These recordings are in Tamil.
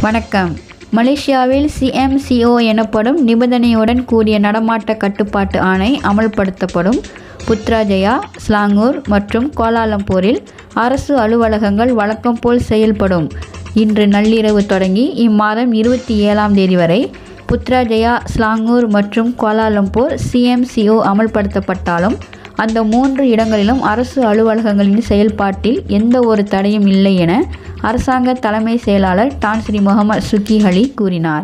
வணக்கம் மலேசியாவில் சிஎம்சிஓ எனப்படும் நிபந்தனையுடன் கூடிய நடமாட்ட கட்டுப்பாட்டு ஆணை அமல்படுத்தப்படும் புத்ராஜயா ஸ்லாங்கூர் மற்றும் கோலாலம்பூரில் அரசு அலுவலகங்கள் வழக்கம் போல் செயல்படும் இன்று நள்ளிரவு தொடங்கி இம்மாதம் இருபத்தி ஏழாம் தேதி வரை புத்ராஜயா ஸ்லாங்கூர் மற்றும் கோலாலம்பூர் சிஎம்சிஓ அமல்படுத்தப்பட்டாலும் அந்த மூன்று இடங்களிலும் அரசு அலுவலகங்களின் செயல்பாட்டில் எந்த ஒரு தடையும் இல்லை என அரசாங்க தலைமை செயலாளர் Tan Sri Mohamad Zuki Ali கூறினார்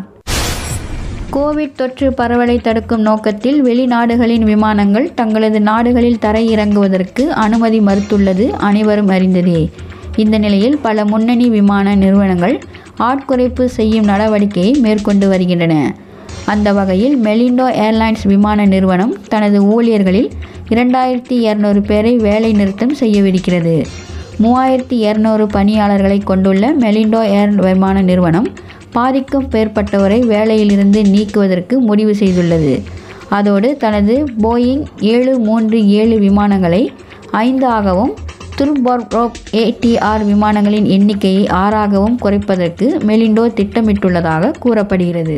கோவிட் தொற்று பரவலை தடுக்கும் நோக்கத்தில் வெளிநாடுகளின் விமானங்கள் தங்களது நாடுகளில் தரையிறங்குவதற்கு அனுமதி மறுத்துள்ளது அனைவரும் அறிந்ததே இந்த நிலையில் பல முன்னணி விமான நிறுவனங்கள் ஆட்குறைப்பு செய்யும் நடவடிக்கையை மேற்கொண்டு வருகின்றன அந்த வகையில் மெலிண்டோ ஏர்லைன்ஸ் விமான நிறுவனம் தனது ஊழியர்களில் இரண்டாயிரத்தி இரநூறு பேரை வேலை நிறுத்தம் செய்யவிருக்கிறது மூவாயிரத்தி இரநூறு பணியாளர்களை கொண்டுள்ள மெலிண்டோ ஏர் விமான நிறுவனம் பாதிக்கும் மேற்பட்டவரை வேலையிலிருந்து நீக்குவதற்கு முடிவு செய்துள்ளது அதோடு தனது போயிங் ஏழு மூன்று ஏழு விமானங்களை ஐந்து ஆகவும் துர்போர்க்ரோப் ஏடிஆர் விமானங்களின் எண்ணிக்கையை ஆறாகவும் குறைப்பதற்கு மெலிண்டோ திட்டமிட்டுள்ளதாக கூறப்படுகிறது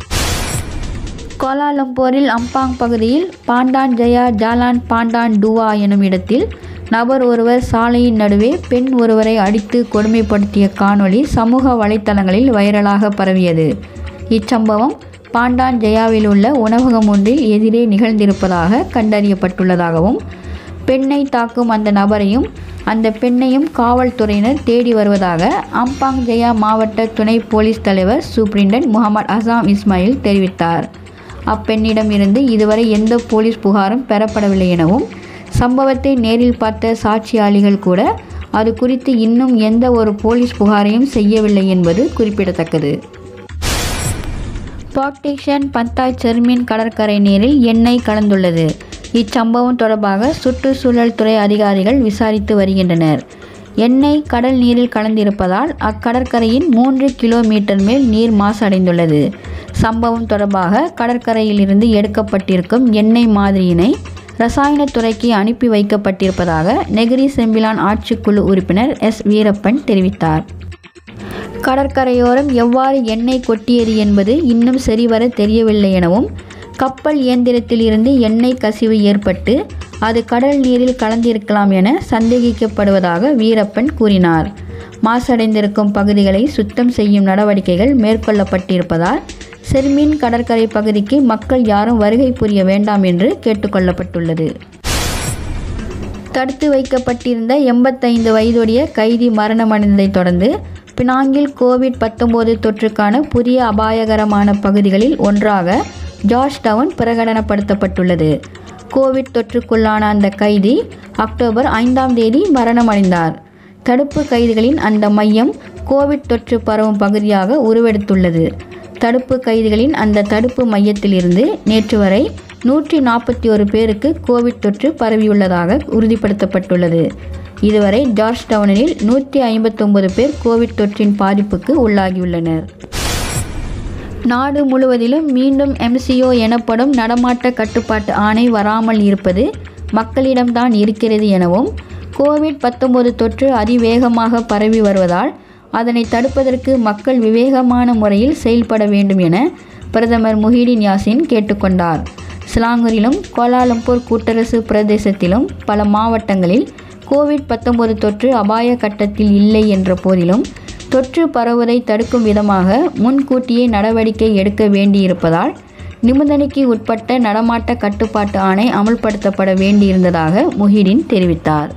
கோலாலம்பூரில் அம்பாங் பகுதியில் Pandan Jaya Jalan Pandan Dua எனும் இடத்தில் நபர் ஒருவர் சாலையின் நடுவே பெண் ஒருவரை அடித்து கொடுமைப்படுத்திய காணொளி சமூக வலைத்தளங்களில் வைரலாக பரவியது இச்சம்பவம் பாண்டான் ஜெயாவில் உள்ள உணவகம் ஒன்றில் எதிரே நிகழ்ந்திருப்பதாக கண்டறியப்பட்டுள்ளதாகவும் பெண்ணை தாக்கும் அந்த நபரையும் அந்த பெண்ணையும் காவல்துறையினர் தேடி வருவதாக அம்பாங் ஜெயா மாவட்ட துணை போலீஸ் தலைவர் சூப்ரிண்டன் முகமது அசாம் இஸ்மாயில் தெரிவித்தார் அப்பெண்ணிடம் இருந்து இதுவரை எந்த போலீஸ் புகாரும் பெறப்படவில்லை எனவும் சம்பவத்தை நேரில் பார்த்த சாட்சியாளிகள் கூட அது குறித்து இன்னும் எந்த ஒரு போலீஸ் புகாரையும் செய்யவில்லை என்பது குறிப்பிடத்தக்கது பாக்டிஷன் பந்தாய் செர்மின் கடற்கரை நீரில் எண்ணெய் கலந்துள்ளது இச்சம்பவம் தொடர்பாக சுற்றுச்சூழல் துறை அதிகாரிகள் விசாரித்து வருகின்றனர் எண்ணெய் கடல் நீரில் கலந்திருப்பதால் அக்கடற்கரையின் மூன்று கிலோமீட்டர் மேல் நீர் மாசடைந்துள்ளது சம்பவம் தொடர்பாக கடற்கரையிலிருந்து எடுக்கப்பட்டிருக்கும் எண்ணெய் மாதிரியினை ரசாயனத்துறைக்கு அனுப்பி வைக்கப்பட்டிருப்பதாக நெகிரி செம்பிலான் ஆட்சிக்குழு உறுப்பினர் எஸ் வீரப்பன் தெரிவித்தார் கடற்கரையோரம் எவ்வாறு எண்ணெய் கொட்டியது என்பது இன்னும் சரிவர தெரியவில்லை எனவும் கப்பல் இயந்திரத்தில் இருந்து எண்ணெய் கசிவு ஏற்பட்டு அது கடல் நீரில் கலந்திருக்கலாம் என சந்தேகிக்கப்படுவதாக வீரப்பன் கூறினார் மாசடைந்திருக்கும் பகுதிகளை சுத்தம் செய்யும் நடவடிக்கைகள் மேற்கொள்ளப்பட்டிருப்பதால் செர்மின் கடற்கரை பகுதிக்கு மக்கள் யாரும் வருகை புரிய வேண்டாம் என்று கேட்டுக்கொள்ளப்பட்டுள்ளது தடுத்து வைக்கப்பட்டிருந்த எண்பத்தைந்து வயதுடைய கைதி மரணமடைந்ததைத் தொடர்ந்து பினாங்கில் கோவிட் பத்தொன்பது தொற்றுக்கான புதிய அபாயகரமான பகுதிகளில் ஒன்றாக ஜார்ஜ் டவுன் பிரகடனப்படுத்தப்பட்டுள்ளது கோவிட் தொற்றுக்குள்ளான அந்த கைதி அக்டோபர் ஐந்தாம் தேதி மரணமடைந்தார் தடுப்பு கைதிகளின் அந்த மையம் கோவிட் தொற்று பரவும் பகுதியாக உருவெடுத்துள்ளது தடுப்பு கைதிகளின் அந்த தடுப்பு மையத்திலிருந்து நேற்று வரை நூற்றி நாற்பத்தி ஒரு பேருக்கு கோவிட் தொற்று பரவியுள்ளதாக உறுதிப்படுத்தப்பட்டுள்ளது இதுவரை ஜார்ஜ் டவுனில் நூற்றி ஐம்பத்தொன்பது பேர் கோவிட் தொற்றின் பாதிப்புக்கு உள்ளாகியுள்ளனர் நாடு முழுவதிலும் மீண்டும் எம்சிஓ எனப்படும் நடமாட்ட கட்டுப்பாட்டு ஆணை வராமல் இருப்பது மக்களிடம்தான் இருக்கிறது எனவும் கோவிட் பத்தொன்பது தொற்று அதிவேகமாக பரவி வருவதால் அதனை தடுப்பதற்கு மக்கள் விவேகமான முறையில் செயல்பட வேண்டும் என பிரதமர் முஹிடின் யாசின் கேட்டுக்கொண்டார் சிலாங்கூரிலும் கோலாலம்பூர் கூட்டரசு பிரதேசத்திலும் பல மாவட்டங்களில் கோவிட் பத்தொன்பது தொற்று அபாய கட்டத்தில் இல்லை என்ற போதிலும் தொற்று பரவுவதை தடுக்கும் விதமாக முன்கூட்டியே நடவடிக்கை எடுக்க வேண்டியிருப்பதால் நிபந்தனைக்கு உட்பட்ட நடமாட்ட கட்டுப்பாட்டு ஆணை அமல்படுத்தப்பட வேண்டியிருந்ததாக முஹிடின் தெரிவித்தார்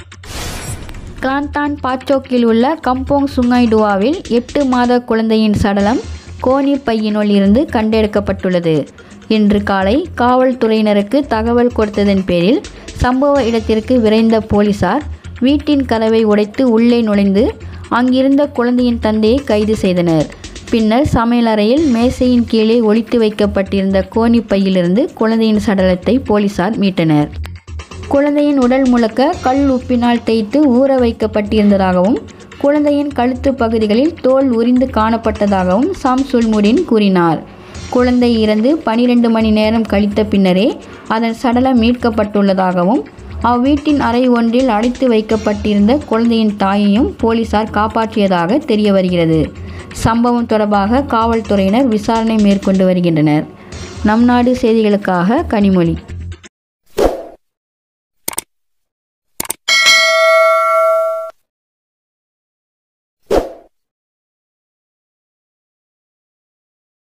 கிளாந்தான் பாச்சோக்கில் உள்ள கம்போங் சுங்காய் டுவாவில் எட்டு மாத குழந்தையின் சடலம் கோனி பையினுள் இருந்து கண்டெடுக்கப்பட்டுள்ளது இன்று காலை காவல்துறையினருக்கு தகவல் கொடுத்ததன் பேரில் சம்பவ இடத்திற்கு விரைந்த போலீசார் வீட்டின் கதவை உடைத்து உள்ளே நுழைந்து அங்கிருந்த குழந்தையின் தந்தையை கைது செய்தனர் பின்னர் சமையலறையில் மேசையின் கீழே ஒளித்து வைக்கப்பட்டிருந்த கோணி பையிலிருந்து குழந்தையின் சடலத்தை போலீசார் மீட்டனர் குழந்தையின் உடல் முழுக்க கல் உப்பினால் தேய்த்து ஊற வைக்கப்பட்டிருந்ததாகவும் குழந்தையின் கழுத்து பகுதிகளில் தோல் உரிந்து காணப்பட்டதாகவும் சாம் சுல்முடின் கூறினார் குழந்தை இறந்து பனிரெண்டு மணி நேரம் கழித்த பின்னரே அதன் சடலம் மீட்கப்பட்டுள்ளதாகவும் அவ்வீட்டின் அறை ஒன்றில் அடைத்து வைக்கப்பட்டிருந்த குழந்தையின் தாயையும் போலீசார் காப்பாற்றியதாக தெரிய வருகிறது சம்பவம் தொடர்பாக காவல்துறையினர் விசாரணை மேற்கொண்டு வருகின்றனர் நம் நாடு செய்திகளுக்காக கனிமொழி